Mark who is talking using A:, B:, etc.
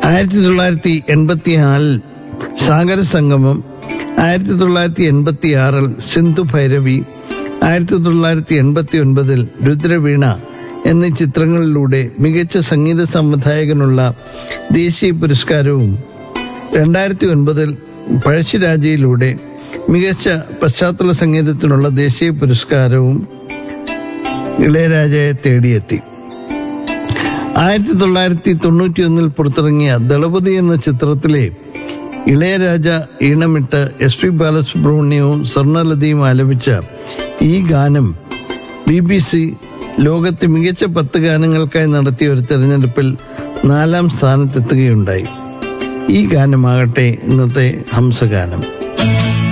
A: ആയിരത്തി തൊള്ളായിരത്തി എൺപത്തി നാലിൽ സാഗര സംഗമം ആയിരത്തി തൊള്ളായിരത്തി എൺപത്തി ആറിൽ സിന്ധു ഭൈരവി ആയിരത്തി തൊള്ളായിരത്തി എൺപത്തി ഒൻപതിൽ രുദ്രവീണ എന്നീ ചിത്രങ്ങളിലൂടെ മികച്ച സംഗീത സംവിധായകനുള്ള ദേശീയ പുരസ്കാരവും രണ്ടായിരത്തി ഒൻപതിൽ പഴശ്ശിരാജയിലൂടെ മികച്ച പശ്ചാത്തല സംഗീതത്തിനുള്ള ദേശീയ പുരസ്കാരവും ഇളയരാജയെ തേടിയെത്തി ആയിരത്തി തൊള്ളായിരത്തി തൊണ്ണൂറ്റി ഒന്നിൽ പുറത്തിറങ്ങിയ ദളപതി എന്ന ചിത്രത്തിലെ ഇളയരാജ ഈണമിട്ട് എസ് പി ബാലസുബ്രഹ്മണ്യവും സ്വർണലതയും ആലപിച്ച ഈ ഗാനം ബി ബി സി ലോകത്തെ മികച്ച പത്ത് ഗാനങ്ങൾക്കായി നടത്തിയ ഒരു തെരഞ്ഞെടുപ്പിൽ നാലാം സ്ഥാനത്തെത്തുകയുണ്ടായി ഈ ഗാനമാകട്ടെ ഇന്നത്തെ ഹംസഗാനം